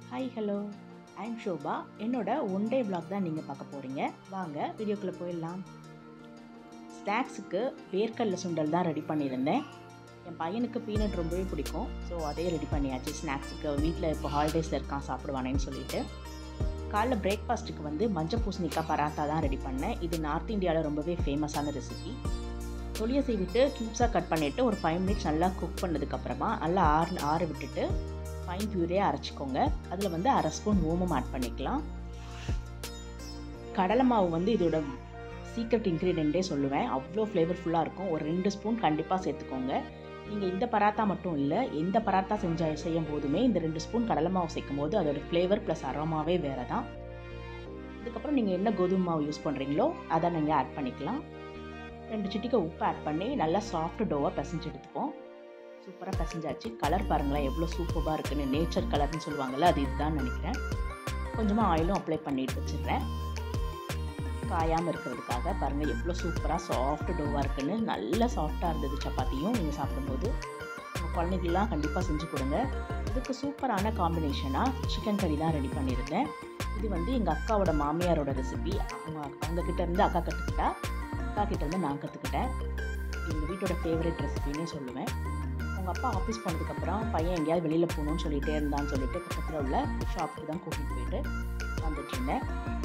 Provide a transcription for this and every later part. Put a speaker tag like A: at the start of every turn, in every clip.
A: hi hello I'm Shobha என்னோட one day vlog தான் நீங்கள் பார்க்க போகிறீங்க வாங்க வீடியோக்குள்ளே போயிடலாம் ஸ்நாக்ஸுக்கு வேர்க்கடலை சுண்டல் தான் ரெடி பண்ணியிருந்தேன் என் பையனுக்கு பீனட் ரொம்பவே பிடிக்கும் ஸோ அதே ரெடி பண்ணியாச்சு ஸ்நாக்ஸுக்கு வீட்டில் இப்போ ஹாலிடேஸில் இருக்கான் சாப்பிடுவானேன்னு சொல்லிட்டு காலைல பிரேக்ஃபாஸ்ட்டுக்கு வந்து மஞ்சள் பூசணிக்காய் பராத்தா தான் ரெடி பண்ணேன் இது நார்த் இந்தியாவில் ரொம்பவே ஃபேமஸான ரெசிபி தொலியை செய்விட்டு க்யூப்ஸாக கட் பண்ணிவிட்டு ஒரு ஃபைவ் மினிட்ஸ் நல்லா குக் பண்ணதுக்கப்புறமா நல்லா ஆறு ஆற விட்டுட்டு ஃபைன் பியூரியாக அரைச்சிக்கோங்க அதில் வந்து அரை ஸ்பூன் ஓமம் ஆட் பண்ணிக்கலாம் கடலை மாவு வந்து இதோட சீக்ரெட் இன்க்ரீடியண்ட்டே சொல்லுவேன் அவ்வளோ ஃப்ளேவர்ஃபுல்லாக இருக்கும் ஒரு ரெண்டு ஸ்பூன் கண்டிப்பாக சேர்த்துக்கோங்க நீங்கள் இந்த பராத்தா மட்டும் இல்லை எந்த பராத்தா செஞ்ச செய்யும் போதுமே இந்த ரெண்டு ஸ்பூன் கடலை மாவு சேர்க்கும் போது அதோட ஃப்ளேவர் ப்ளஸ் அரோமாவே வேறு தான் இதுக்கப்புறம் நீங்கள் என்ன கோதுமை மாவு யூஸ் பண்ணுறீங்களோ அதை நீங்கள் ஆட் பண்ணிக்கலாம் ரெண்டு சிட்டிக்கு உப்பு ஆட் பண்ணி நல்லா சாஃப்ட் டோவாக பிசைஞ்சு எடுத்துப்போம் சூப்பராக பிசைஞ்சாச்சு கலர் பாருங்களேன் எவ்வளோ சூப்பராக இருக்குன்னு நேச்சர் கலர்னு சொல்லுவாங்கள்ல அது இதுதான் நினைக்கிறேன் கொஞ்சமாக ஆயிலும் அப்ளை பண்ணிட்டு வச்சிடுறேன் காயாமல் இருக்கிறதுக்காக பாருங்கள் எவ்வளோ சூப்பராக சாஃப்ட் டோவாக இருக்குன்னு நல்லா சாஃப்டாக இருந்தது சப்பாத்தியும் நீங்கள் சாப்பிடும்போது உங்கள் குழந்தைங்களாம் கண்டிப்பாக செஞ்சு கொடுங்க இதுக்கு சூப்பரான காம்பினேஷனாக சிக்கன் கறி தான் ரெடி பண்ணியிருந்தேன் இது வந்து எங்கள் அக்காவோட மாமியாரோட ரெசிபி அவங்க அவங்கக்கிட்ட இருந்து அக்கா கற்றுக்கிட்டா அக்கா கிட்ட இருந்து நான் கற்றுக்கிட்டேன் எங்கள் வீட்டோட ஃபேவரட் ரெசிபின்னே சொல்லுவேன் அவங்க அப்பா ஆஃபீஸ் போனதுக்கப்புறம் பையன் எங்கேயாவது வெளியில் போகணும்னு சொல்லிகிட்டே இருந்தான்னு சொல்லிட்டு பக்கத்தில் உள்ள ஷாப்புக்கு தான் கூட்டிகிட்டு போயிட்டு வந்துட்டு இருந்தேன்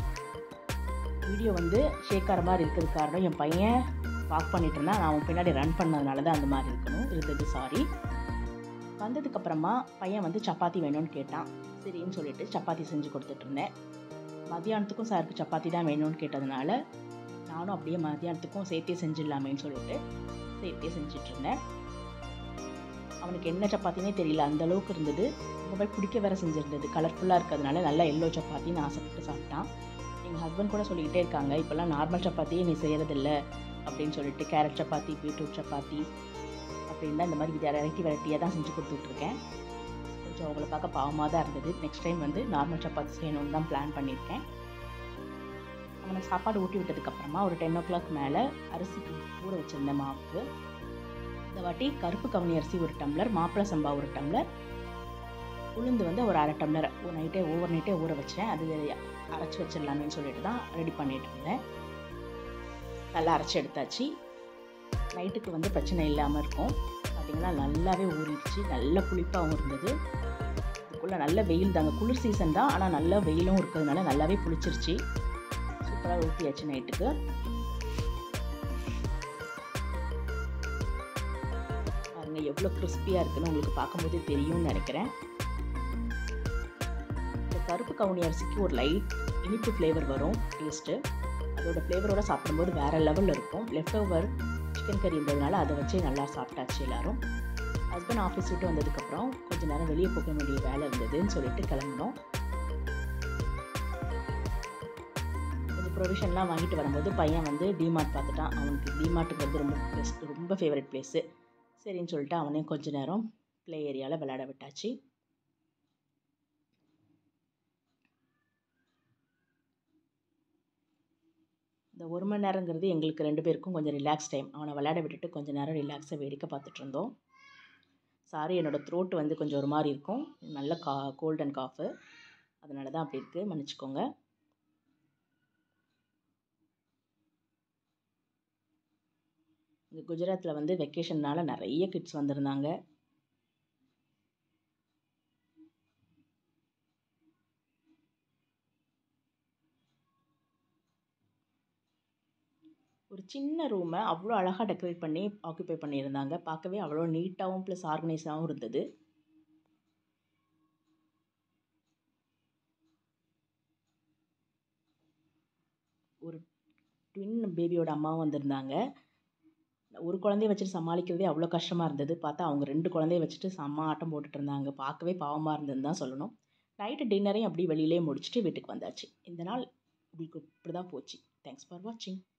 A: வீடியோ வந்து ஷேக்கார மாதிரி இருக்கிறது காரணம் என் பையன் வாக் பண்ணிட்டு இருந்தான் நான் அவன் பின்னாடி ரன் பண்ணதுனால தான் அந்த மாதிரி இருக்கணும் இருந்தது சாரி வந்ததுக்கப்புறமா பையன் வந்து சப்பாத்தி வேணும்னு கேட்டான் சரின்னு சொல்லிட்டு சப்பாத்தி செஞ்சு கொடுத்துட்டு இருந்தேன் மத்தியானத்துக்கும் சாருக்கு சப்பாத்தி தான் வேணும்னு கேட்டதுனால நானும் அப்படியே மத்தியானத்துக்கும் சேர்த்தே செஞ்சிடலாமேன்னு சொல்லிட்டு சேர்த்தே செஞ்சுட்டு இருந்தேன் அவனுக்கு என்ன சப்பாத்தினே தெரியல அந்த அளவுக்கு இருந்தது ரொம்பவே பிடிக்க வேற செஞ்சுருந்தது கலர்ஃபுல்லாக இருக்கிறதுனால நல்லா எல்லோ சப்பாத்தின்னு ஆசைப்பட்டு சாப்பிட்டான் எங்கள் ஹஸ்பண்ட் கூட சொல்லிக்கிட்டே இருக்காங்க இப்போல்லாம் நார்மல் சப்பாத்தியே நீ செய்கிறதில்ல அப்படின்னு சொல்லிட்டு கேரட் சப்பாத்தி பீட்ரூட் சப்பாத்தி அப்படின்னு தான் இந்த மாதிரி வெரைட்டி வெரைட்டியாக தான் செஞ்சு கொடுத்துட்ருக்கேன் கொஞ்சம் அவங்கள பார்க்க பாவமாக தான் இருந்தது நெக்ஸ்ட் டைம் வந்து நார்மல் சப்பாத்தி செய்யணும்னு தான் பிளான் பண்ணியிருக்கேன் அவனை சாப்பாடு ஊட்டி விட்டதுக்கப்புறமா ஒரு டென் ஓ கிளாக் மேலே அரிசி ஊற வச்சுருந்தேன் மாவுக்கு இந்த வாட்டி கருப்பு கவுனி அரிசி ஒரு டம்ளர் மாப்பிள சம்பா ஒரு டம்ளர் உளுந்து வந்து ஒரு அரை டம்ளர் ஒரு நைட்டே ஓவர் நைட்டே ஊற வச்சேன் அது அரைச்சி வச்சிடலாமேன்னு சொல்லிட்டு தான் ரெடி பண்ணிட்டு இருந்தேன் நல்லா அரைச்சி எடுத்தாச்சு நைட்டுக்கு வந்து பிரச்சனை இல்லாமல் இருக்கும் பார்த்திங்கன்னா நல்லாவே ஊறிடுச்சு நல்ல புளிப்பாகவும் இருந்தது இதுக்குள்ளே நல்ல வெயில் தாங்க குளிர் சீசன் தான் ஆனால் நல்ல வெயிலும் இருக்கிறதுனால நல்லாவே புளிச்சிருச்சு சூப்பராக ஊற்றியாச்சு நைட்டுக்கு பாருங்க எவ்வளோ கிறிஸ்பியாக இருக்குன்னு உங்களுக்கு பார்க்கும்போதே தெரியும்னு நினைக்கிறேன் இந்த கருப்பு கவுனி அரிசிக்கு ஒரு லைட் இனிப்பு ஃப்ளேவர் வரும் டேஸ்ட்டு அதோட ஃப்ளேவரோட சாப்பிடும்போது வேறு லெவலில் இருக்கும் லெஃப்ட் ஓவர் சிக்கன் கறி இருந்ததுனால அதை வச்சே நல்லா சாப்பிட்டாச்சு எல்லாரும் ஹஸ்பண்ட் ஆஃபீஸ் விட்டு வந்ததுக்கப்புறம் கொஞ்சம் நேரம் வெளியே போக வேண்டிய வேலை இருந்ததுன்னு சொல்லிட்டு கிளம்பினோம் கொஞ்சம் ப்ரொவிஷன்லாம் வாங்கிட்டு வரும்போது பையன் வந்து டிமார்ட் பார்த்துட்டான் அவனுக்கு டிமார்ட்டுக்கு வந்து ரொம்ப பெஸ்ட் ரொம்ப ஃபேவரட் பிளேஸு சரின்னு சொல்லிட்டு அவனையும் கொஞ்ச நேரம் ப்ளே ஏரியாவில் விளையாட விட்டாச்சு இந்த ஒரு மணி நேரங்கிறது எங்களுக்கு ரெண்டு பேருக்கும் கொஞ்சம் ரிலாக்ஸ் டைம் அவனை விளையாட விட்டுட்டு கொஞ்சம் நேரம் ரிலாக்ஸாக வேடிக்கை பார்த்துட்டு இருந்தோம் சாரி என்னோடய த்ரோட் வந்து கொஞ்சம் ஒரு மாதிரி இருக்கும் நல்ல கா கோல்ட் அண்ட் காஃபு அதனால தான் அப்படி இருக்குது மன்னிச்சிக்கோங்க இங்கே குஜராத்தில் வந்து வெக்கேஷன்னால் நிறைய கிட்ஸ் வந்திருந்தாங்க ஒரு சின்ன ரூமை அவ்வளோ அழகாக டெக்கரேட் பண்ணி ஆக்குப்பை பண்ணியிருந்தாங்க பார்க்கவே அவ்வளோ நீட்டாகவும் ப்ளஸ் ஆர்கனைஸாகவும் இருந்தது ஒரு ட்வின் பேபியோட அம்மாவும் வந்திருந்தாங்க ஒரு குழந்தைய வச்சுட்டு சமாளிக்கிறதே அவ்வளோ கஷ்டமாக இருந்தது பார்த்தா அவங்க ரெண்டு குழந்தைய வச்சுட்டு செம்ம ஆட்டம் போட்டுட்டு இருந்தாங்க பார்க்கவே பாவமாக இருந்ததுன்னு தான் சொல்லணும் நைட்டு டின்னரையும் அப்படி வெளியிலே முடிச்சுட்டு வீட்டுக்கு வந்தாச்சு இந்த நாள் உங்களுக்கு இப்படி தான் போச்சு தேங்க்ஸ் ஃபார் வாட்சிங்